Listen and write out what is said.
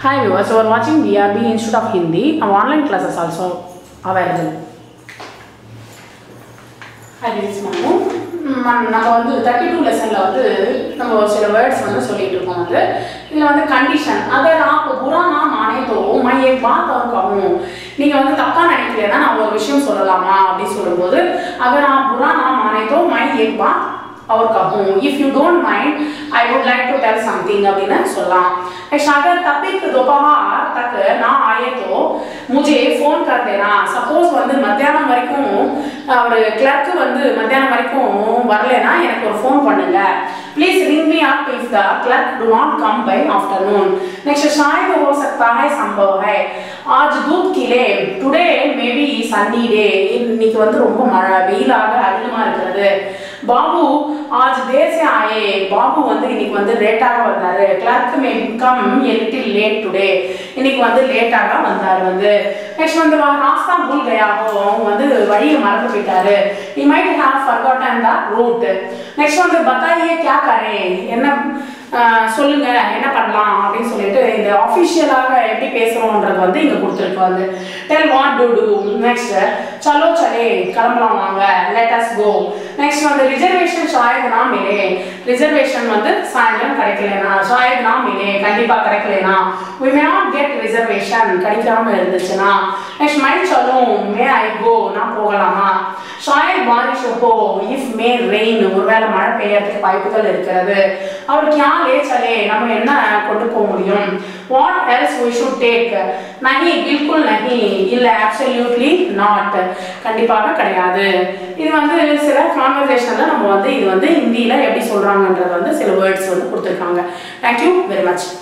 Hi viewers, you are watching DRB Institute of Hindi. Our online classes also available. Hi, this is Manu. ம், நம்ம வந்து thirty two லெசனில் வந்து நம்ம ஒரு சில வேர்ட்ஸ் வந்து சொல்லிட்டு இருக்கோம் வந்து இதில் வந்து கண்டிஷன் அகர் ஆப் புரானா மானே தோ மை ஏக் பாத் அவர் கஹூம் நீங்கள் வந்து தப்பாக நினைக்கலைன்னா நான் ஒரு விஷயம் சொல்லலாமா அப்படின்னு சொல்லும்போது அகர் ஆப் புரானா மானே தோ மை ஏக் பாத் और कहूँ if you don't mind I would like to tell something அப்படின்னு சொல்லலாம் नेक्स्ट अगर तपिक दोपहर तक ना आए तो मुझे फोन कर देना சப்போஸ் வந்து மத்தியானம் வரைக்கும் அவர் கிளர்க் வந்து மத்தியானம் வரைக்கும் வரலைன்னா எனக்கு ஒரு ஃபோன் பண்ணுங்க please ring me up if the clerk do not come by afternoon next शायद हो सकता है संभव है आज धूप खिले today may be sunny day இன்னைக்கு வந்து ரொம்ப மழை வெயிலாக அதிகமா இருக்கிறது பாபு ஆஜ் தேர் से आए பாபு வந்து இன்னைக்கு வந்து லேட்டாக வந்தாரு clerk may come a little late today இன்னைக்கு வந்து லேட்டாக வந்தார் வந்து நெக்ஸ்ட் வந்து வா- ராஸ்தா பூல் கயாவோ அவங்க வந்து வழியை மறந்து போயிட்டாரு he might have forgotten the route next வந்து பத்தாயே क्या करें என்ன ஆஹ், சொல்லுங்க என்ன பண்ணலாம் அப்படின்னு சொல்லிட்டு இந்த அஃபிஷியலாக எப்படி பேசுறோம்ன்றது வந்து இங்க கொடுத்துருக்கு வந்து tell what to do next சலோ சலே கிளம்பலாம் வாங்க லெட் அஸ் கோ நெக்ஸ்ட் வந்து ரிசர்வேஷன் ஷாயத் நான் மிலே ரிசர்வேஷன் வந்து சாயந்தரம் கிடைக்கலனா ஷாயத் நான் மிலே கண்டிப்பா கிடைக்கலனா we may not get reservation கிடைக்காம இருந்துச்சுன்னா next my சலோ May I go நான் போகலாமா ஷாயத் பாரிஷ் ஹோ இஃப் மே ரெயின் ஒருவேளை மழை பெய்யறதுக்கு வாய்ப்புகள் இருக்கிறது அவருக்கு யா லே சலே நம்ம என்ன கொண்டு போக முடியும் what else we should take நஹி பில்குல் நஹி இல்ல absolutely நாட் கண்டிப்பாக கிடையாது இது வந்து சில கான்வர்சேஷன்ல நம்ம வந்து இது வந்து ஹிந்தியில எப்படி சொல்றாங்கன்றது வந்து சில வேர்ட்ஸ் வந்து கொடுத்துருக்காங்க தேங்க்யூ வெரி மச்